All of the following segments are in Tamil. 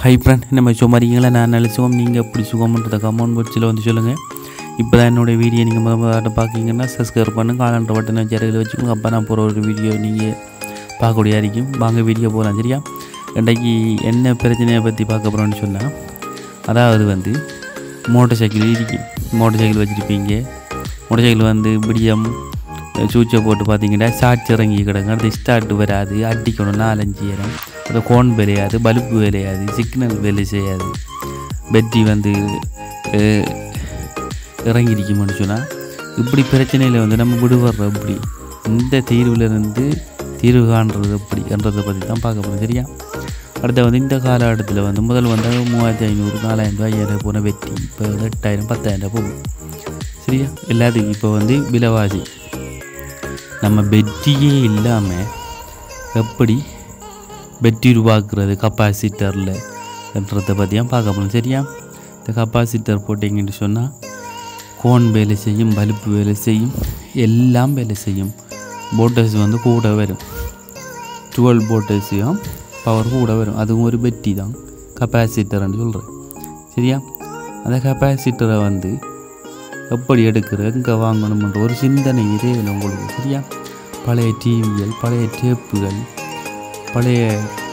ஹை ஃப்ரெண்ட் நம்ம சும்மா இருக்கீங்களா நான் நல்ல சுகம் நீங்கள் எப்படி சுகம்ன்றத கமெண்ட் பாக்ஸில் வந்து சொல்லுங்கள் இப்போ தான் என்னோடய வீடியோ நீங்கள் முத முதல்ல பார்க்குறீங்கன்னா சப்ஸ்கிரைப் பண்ணுங்க காலண்டர் பட்டனை ஜெரையில் வச்சுக்கோங்க அப்போ நான் போகிற ஒரு வீடியோ நீங்கள் பார்க்கக்கூடிய இருக்கும் வாங்க வீடியோ போகலாம் சரியா இன்றைக்கி என்ன பிரச்சனையை பற்றி பார்க்க போகிறோன்னு சொன்னால் அதாவது வந்து மோட்டர் சைக்கிள் இருக்கு மோட்டர் சைக்கிள் வச்சுருப்பீங்க மோட்டர் சைக்கிள் வந்து விடியம் சூச்சை போட்டு பார்த்தீங்கன்னா ஷார்ட்ஸ் இறங்கி கிடங்க அடுத்து ஸ்டார்ட் வராது அடிக்கணும் நாலஞ்சு இடம் அது கோன் விளையாது பல்பு விளையாது சிக்னல் வேலை செய்யாது பெட்டி வந்து அஹ், இறங்கிருக்கும்னு சொன்னால் இப்படி பிரச்சனையில் வந்து நம்ம விடுவர்ற எப்படி இந்த தீர்வில் இருந்து தீர்வு காண்றது எப்படின்றதை பற்றி தான் பார்க்க போகிறோம் சரியா அடுத்து வந்து இந்த காலகட்டத்தில் வந்து முதல் வந்து மூவாயிரத்தி ஐநூறு நாலாயிரம் ரூபாய் ஐயாயிரம் போன வெட்டி இப்போ வந்து எட்டாயிரம் பத்தாயிரம் போகும் சரியா எல்லாத்துக்கும் இப்போ வந்து விலைவாசி நம்ம பெட்டியே இல்லாமல் எப்படி பெட்டி உருவாக்குறது கப்பாசிட்டரில் என்றதை பற்றியும் பார்க்க போகணும் சரியா இந்த கப்பாசிட்டர் போட்டிங்கன்னு சொன்னால் கோன் வேலை செய்யும் பல்பு வேலை செய்யும் எல்லாம் வேலை செய்யும் போட்டஸ் வந்து கூட வரும் டுவெல் போட்டஸையும் பவர் கூட வரும் அதுவும் ஒரு பெட்டி தான் கப்பாசிட்டர்னு சொல்கிறேன் சரியா அந்த கப்பாசிட்டரை வந்து எப்படி எடுக்கிறது எங்கே வாங்கணும்ன்ற ஒரு சிந்தனை தேவையில்லை உங்களுக்கு சரியா பழைய டிவிகள் பழைய டேப்புகள் பழைய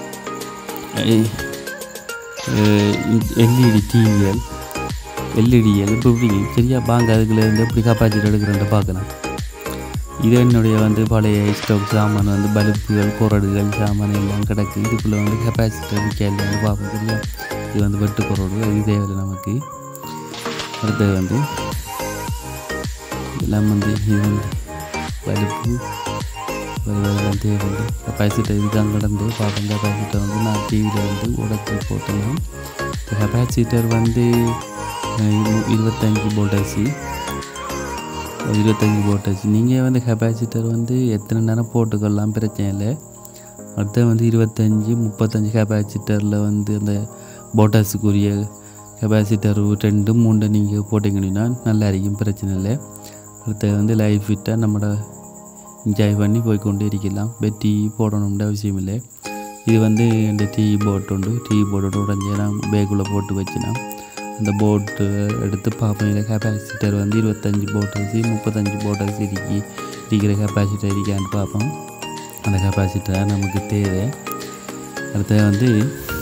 எல்இடி டிவிகள் எல்இடிகள் இப்போ இப்படி சரியா வாங்க அதுக்குள்ள இருந்து எப்படி கப்பாசிட்டி எடுக்கிறேன்ட்டு பார்க்கலாம் இது என்னுடைய வந்து பழைய ஸ்டவ் சாமான் வந்து பல்புகள் குரடுகள் சாமான் எல்லாம் கிடக்கு இதுக்குள்ளே வந்து கெப்பாசிட்டர் விற்கலான்னு பார்ப்போம் சரியா இது வந்து வெட்டு குரடு இது தேவையில்லை நமக்கு அடுத்தது வந்து எல்லாம் வந்து இது வந்து பல்பு எல்லாம் தேவையில்லை கெப்பாசிட்டர் இதுதான் கிடந்து பார்ப்போம் கெப்பாசிட்டர் வந்து நான் டிவியில் வந்து உடச்சி போட்டேன்னா இந்த கெப்பாசிட்டர் வந்து அஹ், இரு- இருபத்தஞ்சி போல்டர்ஸு இருபத்தஞ்சி போட்டாச்சு நீங்கள் வந்து கெப்பாசிட்டர் வந்து எத்தனை நேரம் போட்டுக்கலாம் பிரச்சனை இல்லை அடுத்து வந்து இருபத்தஞ்சி முப்பத்தஞ்சு கெப்பாசிட்டரில் வந்து அந்த போட்டாஸுக்குரிய கெப்பாசிட்டர் ரெண்டு மூணு நீங்கள் போட்டிங்கன்னா நல்லா இருக்கும் பிரச்சனை இல்லை அடுத்து வந்து லைஃப் ஃபிட்டாக நம்மளோட என்ஜாய் பண்ணி போய் கொண்டு இருக்கலாம் பெட்டி போடணும்னு அவசியம் இல்லை இது வந்து இந்த டீ போட் உண்டு டீ போட்டோட உடஞ்சி நான் பேக்குள்ளே போட்டு வச்சுனா அந்த போட்டு எடுத்து பார்ப்போம் இதில் கெப்பாசிட்டர் வந்து இருபத்தஞ்சி போட்டர்ஸு முப்பத்தஞ்சு போட்டர்ஸ் இருக்கி இருக்கிற கெப்பாசிட்டர் இருக்கான்னு பார்ப்போம் அந்த கெப்பாசிட்டர் நமக்கு தேவை அடுத்தது வந்து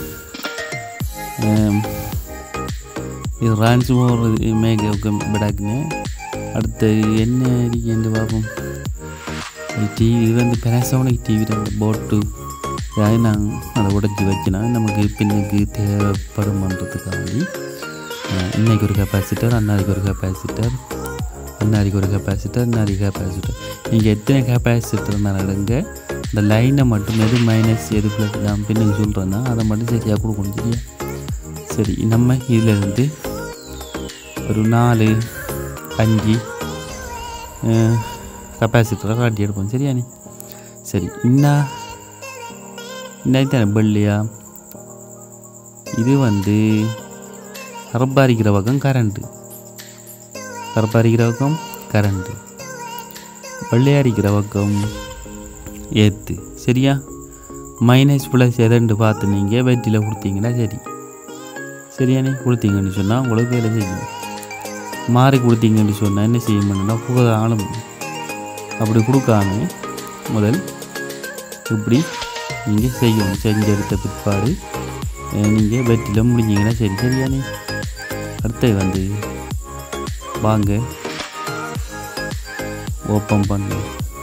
ஆம், இது ரான்ஸ்மோர் மேக விடாக்குங்க அடுத்து என்ன இருக்குன்னு பார்ப்போம் டிவி இது வந்து பெனாசோனிக் டிவி அந்த போட்டு அதாவது நான் அதை உடைச்சி வச்சுனா நமக்கு பின்னுக்கு தேவைப்படுமன்றதுக்காண்டி அஹ், இன்னைக்கு ஒரு கெப்பாசிட்டர் அன்னாருக்கு ஒரு கெப்பாசிட்டர் அன்னாருக்கு ஒரு கெப்பாசிட்டர் இன்னாருக்கு கெப்பாசிட்டர் நீங்கள் எத்தனை கெப்பாசிட்டர் நடங்க இந்த லைனை மட்டும் எது மைனஸ் எது ப்ளஸ் நான் பின்னுக்கு சொல்கிறேன்னா அதை மட்டும் சரியாக கொடுக்கணும் சரியா சரி நம்ம இதில் இருந்து ஒரு நாலு அஞ்சு கெப்பாசிட்டரை காட்டி எடுப்போம் சரியா நீ சரி இன்னா இன்னைக்கு தானே பெல்லியா இது வந்து கரப்பாரிக்கிற பக்கம் கரண்ட்டு கரப்பாரிக்கிற பக்கம் கரண்ட்டு வெள்ளையாரிக்கிற பக்கம் ஏற்று சரியா மைனஸ் ப்ளஸ் எதண்டு பார்த்து நீங்கள் வெட்டியில் கொடுத்தீங்கன்னா சரி சரியானே கொடுத்தீங்கன்னு சொன்னால் உங்களுக்கு வேலை செய்யும் மாறி கொடுத்தீங்கன்னு சொன்னால் என்ன செய்யணும்னா புகை ஆளும் அப்படி கொடுக்காம முதல் இப்படி நீங்கள் செய்யணும் செஞ்செடுத்த பிற்பாடு நீங்கள் வெட்டியில் முடிஞ்சீங்கன்னா சரி சரியானே அடுத்தது வந்து வாங்க ஓப்பன் பண்ணு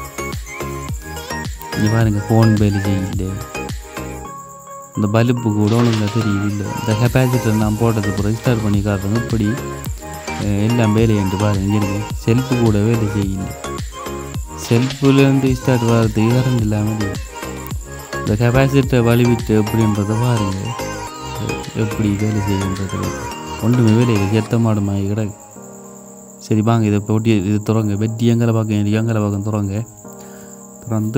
இங்கே பாருங்க ஃபோன் வேலை செய்யல இந்த பல்பு கூட ஒழுங்காக தெரியுது இல்லை இந்த கெப்பாசிட்டர் நான் போட்டது பிறகு ஸ்டார்ட் பண்ணி காட்டுறேன் இப்படி அஹ், எல்லாம் வேலை என்று பாருங்க இங்கே இருக்கு செல்ஃபு கூட வேலை செய்யல செல்ஃபுலேருந்து ஸ்டார்ட் வர்றதுக்கு கரண்ட் இல்லாமல் இருக்கு. இந்த கெப்பாசிட்டர் வலிவிட்டு எப்படின்றத பாருங்க எ- எப்படி வேலை செய்யுன்றது ஒன்றுமே வேலை இல்லை செத்த மாடு மாதிரி கிடக்கு சரி வாங்க இதை போட்டி இது துறங்க வெட்டி எங்களை பார்க்க எங்களை பார்க்க துறங்க திறந்து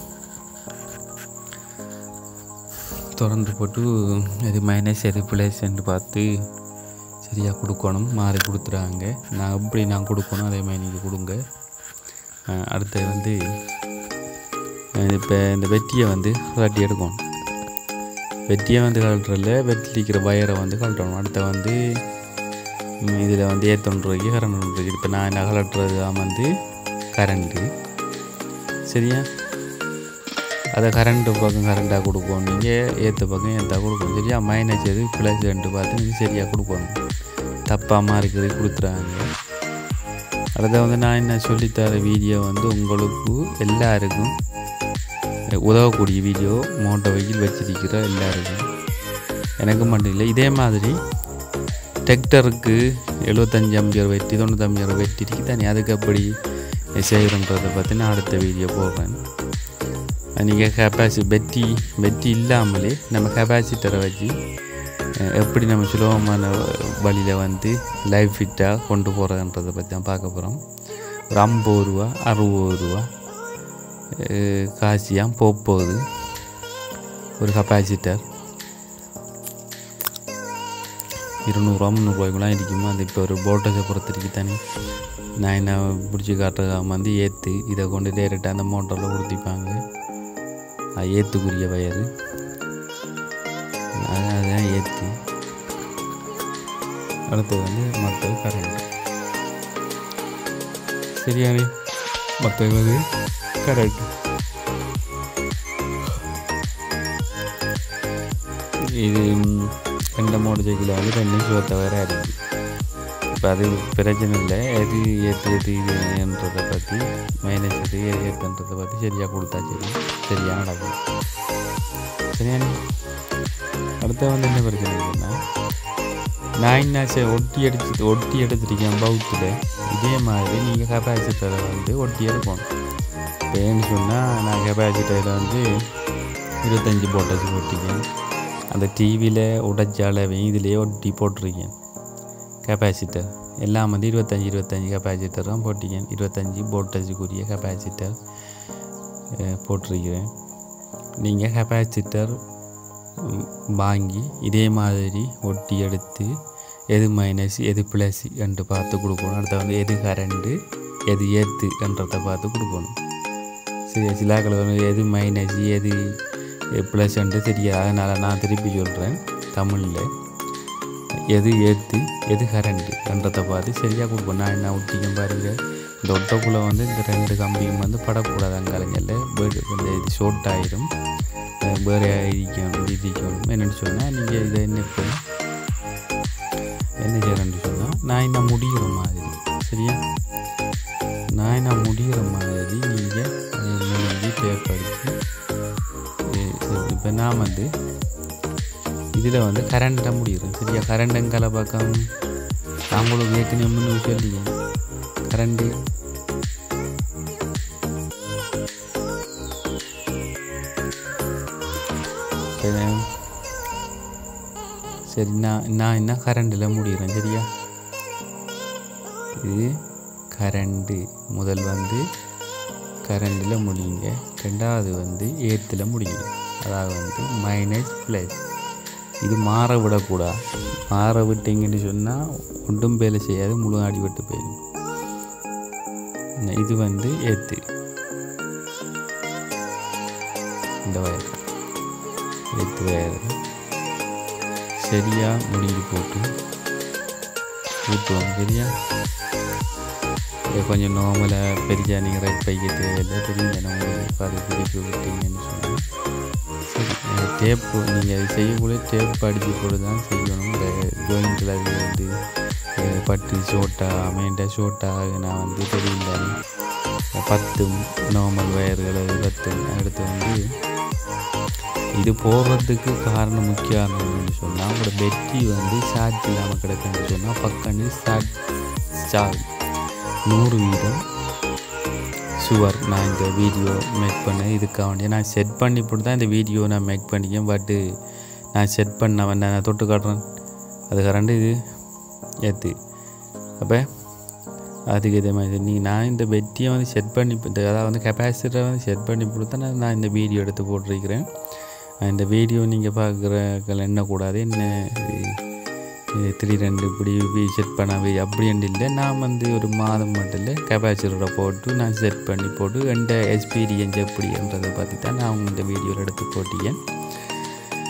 திறந்து போட்டு எது மைனஸ் எது ப்ளஸ்ன்னு பார்த்து சரியாக கொடுக்கணும் மாறி கொடுத்துறாங்க நான் எப்படி நான் கொடுக்கணும் அதே மாதிரி நீங்கள் கொடுங்க அஹ் அடுத்தது வந்து இப்போ இந்த வெட்டியை வந்து கட்டி எடுக்கணும் வெட்டியை வந்து கழட்டுறல வெட்டிலிக்கிற வயரை வந்து கழட்டணும் அடுத்த வந்து இதில் வந்து ஏத்தொன்றுக்கு கரண்ட் ஒன்று இருக்குது இப்போ நான் என்ன கலட்டுறது தான் வந்து கரண்ட்டு சரியா அதை கரண்ட்டு பக்கம் கரண்ட்டாக கொடுப்போம் நீங்கள் ஏற்ற பக்கம் ஏற்றா கொடுக்கணும் சரியா மைனஸ் எது ப்ளஸ் ரெண்டு பார்த்து நீங்கள் சரியாக கொடுக்கணும் தப்பாமல் இருக்கிறது கொடுத்துறாங்க அடுத்த வந்து நான் என்ன சொல்லித்தர வீடியோ வந்து உங்களுக்கு எல்லாருக்கும் உதவக்கூடிய வீடியோ மோட்டோ வெஹிக்கிள் வச்சிருக்கிற எல்லாருக்கும் எனக்கு மட்டும் இல்லை இதே மாதிரி டிராக்டருக்கு எழுபத்தஞ்சி அம்பியர் வெட்டி தொண்ணூற்றி அம்பியர் வெட்டி இருக்கு தானே அதுக்கு அப்படி செய்கிறன்றதை பற்றி நான் அடுத்த வீடியோ போடுறேன் நீங்கள் கெப்பாசி வெட்டி வெட்டி இல்லாமலே நம்ம கெப்பாசிட்டரை வச்சு அஹ், எப்படி நம்ம சுலபமான வழியில் வந்து லைஃப் ஃபிட்டாக கொண்டு போகிறதுன்றதை பற்றி தான் பார்க்க போகிறோம் ஒரு ஐம்பது ரூபா அறுபது ரூபா அஹ், காசியாக போகுது ஒரு கெப்பாசிட்டர் இருநூறுவா முந்நூறுவாய்க்குலாம் இருக்குமா அது இப்போ ஒரு போட்டஸை பொறுத்திருக்கு தானே நான் என்ன பிடிச்சி காட்டுறதுக்காக வந்து ஏற்று இதை கொண்டு டேரெக்டாக அந்த மோட்டரில் கொடுத்திப்பாங்க அது ஏற்றுக்குரிய வயர் அது அதுதான் ஏற்று அடுத்தது வந்து மற்றது கரண்ட் சரியானே மற்றது வந்து கரண்ட் இது ம், ரெண்டு மூணு சைக்கிள் வந்து ரெண்டு சோத்தை வேற இருக்குது இப்போ அது பிரச்சனை இல்லை எது ஏற்று எது இதுன்றதை பற்றி மைனஸ் எது எது ஏற்றுன்றதை பற்றி சரியாக கொடுத்தா சரி சரியாக நடக்கும் சரியான அடுத்த வந்து என்ன பிரச்சனை இருக்குன்னா நான் என்ன சரி ஒட்டி அடிச்சு ஒட்டி எடுத்துருக்கேன் பௌத்தில் இதே மாதிரி நீங்கள் கெப்பாசிட்டரை வந்து ஒட்டி எடுக்கணும் இப்போ ஏன்னு சொன்னால் நான் கெப்பாசிட்டரில் வந்து இருபத்தஞ்சி போட்டச்சு போட்டிருக்கேன் அந்த டிவியில் உடைச்ச அளவையும் இதிலேயே ஒட்டி போட்டிருக்கேன் கெப்பாசிட்டர் எல்லாம் வந்து இருபத்தஞ்சி இருபத்தஞ்சி கெப்பாசிட்டர் தான் போட்டிருக்கேன் இருபத்தஞ்சி போட்டச்சுக்குரிய கெப்பாசிட்டர் போட்டிருக்கிறேன் நீங்கள் கெப்பாசிட்டர் வாங்கி இதே மாதிரி ஒட்டி எடுத்து எது மைனஸ் எது ப்ளஸ் என்று பார்த்து கொடுக்கணும் அடுத்த வந்து எது கரண்டு எது ஏற்று என்றதை பார்த்து கொடுக்கணும் சரி சிலாக்கள் வந்து எது மைனஸ் எது ப்ளஸ் என்று தெரியாது அதனால் நான் திருப்பி சொல்கிறேன் தமிழில் எது ஏற்று எது கரண்ட் என்றதை பார்த்து சரியாக கொடுப்போம் நான் என்ன ஒட்டிக்கும் பாருங்க இந்த ஒட்டக்குள்ளே வந்து இந்த ரெண்டு கம்பியும் வந்து படக்கூடாது அங்காலங்களில் இந்த இது ஷோர்ட் ஆயிரும் அஹ் வேறு இருக்கணும் இது இருக்கணும் என்னென்னு சொன்னால் நீங்கள் இதை என்ன இப்போ என்ன செய்கிறேன்னு சொன்னால் நான் என்ன முடிகிற மாதிரி சரியா நான் என்ன முடிகிற மாதிரி நீங்கள் முடிஞ்சு தேவைப்படுத்தி இப்போ நான் வந்து இதில் வந்து கரண்ட்டை முடிகிறேன் சரியா கரண்ட்டுங்கிற பக்கம் நான் உங்களுக்கு ஏற்கனவே முன்னு சொல்லிங்க கரண்ட்டு சரி நான் நான் என்ன கரண்டில் முடிகிறேன் சரியா இது கரண்டு முதல் வந்து கரண்டில் முடியுங்க ரெண்டாவது வந்து ஏத்தில் முடியுங்க அதாவது வந்து மைனஸ் ப்ளஸ் இது மாற விடக்கூடாது மாற விட்டீங்கன்னு சொன்னால் ஒன்றும் வேலை செய்யாது முழு அடிபட்டு போயிடும் இது வந்து ஏத்து இந்த வயர் ஏத்து வயர் சரியாக முடிஞ்சு போட்டு ஊற்றுவோம் சரியா இது கொஞ்சம் நார்மலாக பெரிய நீங்கள் ரைட் பைக்க தேவையில்லை தெரியுங்க நம்ம பார்த்து திருப்பி விட்டீங்கன்னு சொன்னால் சரி டேப்பு நீங்கள் அது செய்யக்கூடிய டேப் அடித்து போட்டு தான் செய்யணும் இந்த ஜோயிண்டில் அது வந்து அஹ், பட்டு ஷோட்டா அமைண்ட ஷோட்டா நான் வந்து தெரியல பத்து நார்மல் வயர்கள் அது பத்து அடுத்து வந்து இது போடுறதுக்கு காரணம் முக்கிய காரணம் என்னன்னு சொன்னால் உங்களோட பெட்டி வந்து சார்ஜ் இல்லாமல் கிடக்குன்னு சொன்னால் பக்கண்டு சார்ஜ் சார்ஜ் நூறு வீதம் சுவர் நான் இந்த வீடியோ மேக் பண்ணேன் இதுக்காக வேண்டிய நான் செட் பண்ணி போட்டு தான் இந்த வீடியோ நான் மேக் பண்ணிக்கேன் பட்டு நான் செட் பண்ண வேண்டாம் நான் தொட்டு காட்டுறேன் அது கரண்டு இது ஏற்று அப்போ அதுக்கு இதே மாதிரி நீ நான் இந்த பெட்டியை வந்து செட் பண்ணி இந்த அதாவது வந்து கெப்பாசிட்டரை வந்து செட் பண்ணி கொடுத்தா நான் நான் இந்த வீடியோ எடுத்து போட்டிருக்கிறேன் இந்த வீடியோ நீங்கள் பார்க்குறக்கள் எண்ணக்கூடாது என்ன த்ரீ ரெண்டு இப்படி செட் பண்ணவே அப்படின்ட்டு இல்லை நான் வந்து ஒரு மாதம் மட்டும் இல்லை கெப்பாசிட்டரை போட்டு நான் செட் பண்ணி போட்டு எந்த எக்ஸ்பீரியன்ஸ் எப்படின்றதை பற்றி தான் நான் இந்த வீடியோவில் எடுத்து போட்டியேன்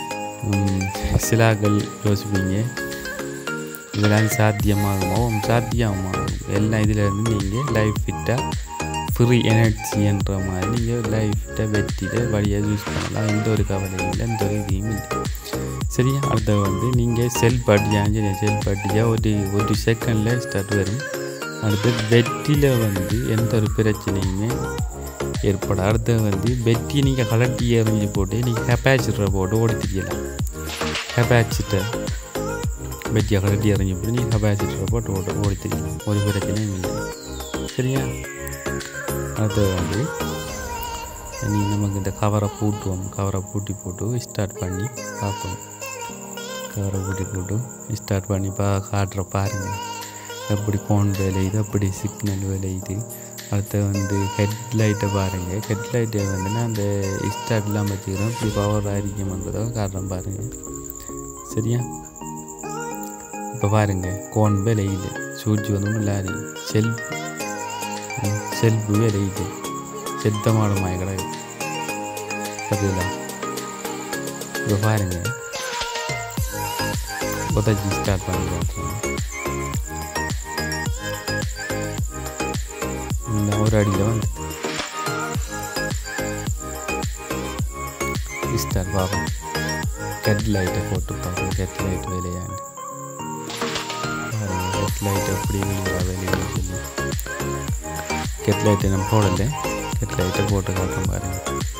ம், சிலாக்கள் யோசிப்பீங்க இதெல்லாம் சாத்தியமாகுமோ சாத்தியமாகும் எல்லாம் இதில் இருந்து நீங்கள் லைஃப் ஃபிட்டாக ஃப்ரீ எனர்ஜின்ற மாதிரி நீங்கள் லைஃப் ஃபிட்டாக வெட்டிட்டு வழியாக யூஸ் பண்ணலாம் எந்த ஒரு கவலையும் இல்லை எந்த ஒரு இதையும் இல்லை சரியா அடுத்து வந்து நீங்கள் செல் பாட்டியாக செல் பாட்டியாக ஒரு ஒரு செகண்டில் ஸ்டார்ட் வரும் அடுத்து வெட்டியில் வந்து எந்த ஒரு பிரச்சனையுமே ஏற்படும் அடுத்து வந்து வெட்டி நீங்கள் கலட்டி எறிஞ்சு போட்டு நீங்கள் கெப்பாசிட்டரை போட்டு ஓடி தெரியலாம் கெப்பாசிட்டர் வெட்டியை கலட்டி எறிஞ்சு போட்டு நீங்கள் கெப்பாசிட்டரை போட்டு ஓட ஓடி தெரியலாம் ஒரு பிரச்சனையும் இல்லை சரியா அடுத்து வந்து நீ நமக்கு இந்த கவரை பூட்டுவோம் கவரை பூட்டி போட்டு ஸ்டார்ட் பண்ணி பார்ப்போம் கவரை பூட்டி போட்டு ஸ்டார்ட் பண்ணி பா காட்டுற பாருங்கள் எப்படி கோன் விளையுது அப்படி சிக்னல் விளையுது அடுத்து வந்து ஹெட்லைட்டை பாருங்கள் ஹெட்லைட்டை வந்து நான் அந்த ஸ்டார்ட்லாம் வச்சுக்கிறேன் இப்படி பவர் ஆரிக்கணுன்றதை காட்டுறேன் பாருங்கள் சரியா இப்போ பாருங்கள் கோன் விளையுது சூழ்ச்சி வந்து இல்லாது செல்ஃப் செல்ஃபு விளையுது செத்த மாடமாய் கிடக்கு பார்த்தீங்களா இப்போ பாருங்க புதச்சி ஸ்டார்ட் பண்ணி காட்டுறேன் இந்த ஒரு அடியில் வந்து ஸ்டார்ட் பார்ப்போம் ஹெட் லைட்டை போட்டு பார்ப்போம் ஹெட் லைட் விளையாண்டு பாருங்க ஹெட் லைட் எப்படி வெளியே வெளியே சொல்லி ஹெட் லைட்டை நம்ம போடலை ஹெட் லைட்டை போட்டு காட்டுறோம் பாருங்க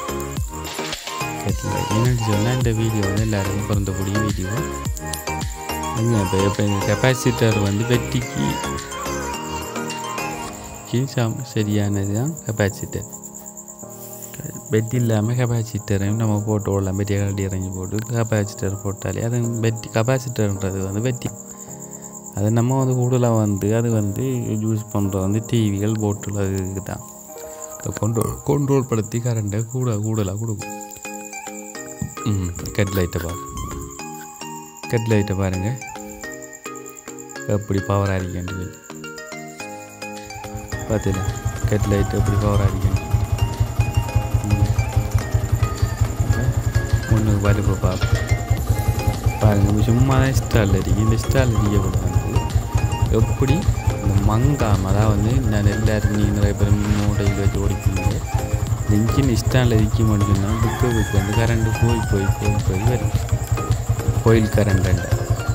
ஹெட் லைட் என்னென்னு சொன்னால் இந்த வீடியோ வந்து எல்லாருக்கும் பிறந்தக்கூடிய வீடியோ இப்போ இப்போ எங்கள் கெப்பாசிட்டர் வந்து வெட்டிக்கு சம் சரியானது தான் கெப்பாசிட்டர் பெட் இல்லாமல் கெப்பாசிட்டரையும் நம்ம போட்டு ஓடலாம் பெட்டியை கட்டி இறங்கி போட்டு கெப்பாசிட்டர் போட்டாலே அது பெட்டி கெப்பாசிட்டர்ன்றது வந்து வெட்டி அது நம்ம வந்து கூடுதலாக வந்து அது வந்து யூஸ் பண்ணுறது வந்து டிவிகள் போட்டில் அதுக்கு தான் கொண்ட்ரோல் கொண்ட்ரோல் படுத்தி கரண்ட்டை கூட கூடுதலாக கொடுக்கும் ம் கட் லைட்டை பாரு கட் லைட்டை பாருங்கள் எப்படி பவர் அடிக்கண்டு பார்த்தீங்களா கட் லைட் எப்படி பவர் அடிக்கணும் முன்னுக்கு வலுப்பு பார்ப்போம் பாருங்க சும்மா தான் ஸ்டால் அடிக்கும் இந்த ஸ்டால் அடிக்கப்பட வந்து எப்படி இந்த மங்காம அதாவது வந்து நான் எல்லாரும் நீங்கள் நிறைய பேர் மூட்டையில் வச்சு ஓடிப்பீங்க இந்த இன்ஜின் ஸ்டாண்டில் அடிக்க முடியும்னா புக்கு புக்கு வந்து கரண்ட்டு போய் போய் போய் போய் வரும் கோயில் கரண்ட்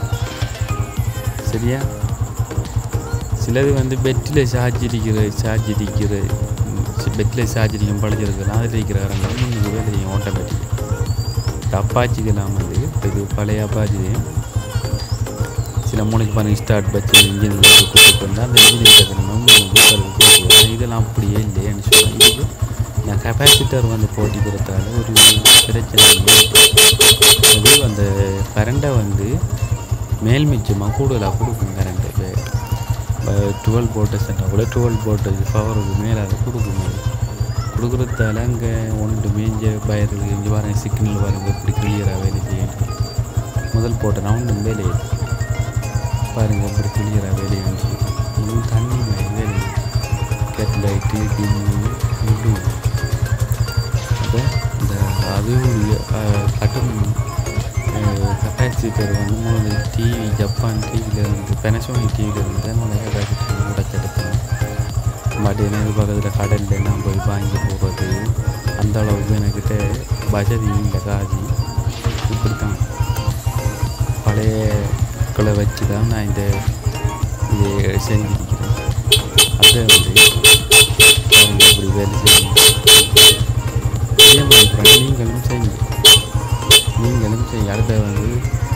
சரியா சிலது வந்து பெட்டில் சார்ஜ் இருக்கிற சார்ஜ் இருக்கிற பெட்டில் சார்ஜ் இருக்கும் பழச்சிருக்கலாம் அதில் இருக்கிற கரண்ட் முன்னுக்கு வேலை செய்யும் ஆட்டோமேட்டிக் அப்பாச்சிக்கெல்லாம் வந்து இது பழைய அப்பாச்சி சில மூளைக்கு பாருங்க ஸ்டார்ட் வச்சு இன்ஜின் கொடுத்துட்டு வந்தால் அந்த இன்ஜின் கட்டணும் இதெல்லாம் அப்படியே இல்லைன்னு சொன்னேன் இதுக்கு நான் கெப்பாசிட்டர் வந்து போட்டி கொடுத்தால ஒரு பிரச்சனை இல்லை. அது அந்த கரண்ட்டை வந்து மேல் மிச்சமாக கூடுதலாக கொடுக்கும் கரண்ட்டு டுவெல் போல்டஸ்ன்றா கூட டுவெல் போல்டேஜ் பவருக்கு மேலே அதை கொடுக்கும் அது கொடுக்குறதால அங்கே ஒன்று மேஞ்ச பயிர் இங்கே பாருங்க சிக்னல் பாருங்க எப்படி கிளியராக வேலை செய்யணும் முதல் போட்ட ரவுண்டும் வேலையை பாருங்க எப்படி கிளியராக வேலையை இன்னும் தண்ணி மாதிரி வேலை கெட் லைட்டு டிம்மு முழு அப்போ இந்த அதோடைய கட்டும் கெப்பாசிட்டர் வந்து மூணு டிவி ஜப்பான் டிவியில் இருந்து பெனசோனிக் டிவியில் இருந்து தான் நான் கெப்பாசிட்டர் கூட கிடைக்கணும் பட் எனக்கு பக்கத்தில் கடலில் நான் போய் வாங்கி போகிறது அந்த அளவுக்கு என்கிட்ட வசதி இல்லை காசு இப்படி தான் பழைய களை வச்சு தான் நான் இந்த இதை செஞ்சிருக்கிறேன் அதை வந்து பாருங்க இப்படி வேலை செய்யணும் இதே மாதிரி friend நீங்களும் செய்யுங்க நீங்களும் செய்ய அடுத்த வந்து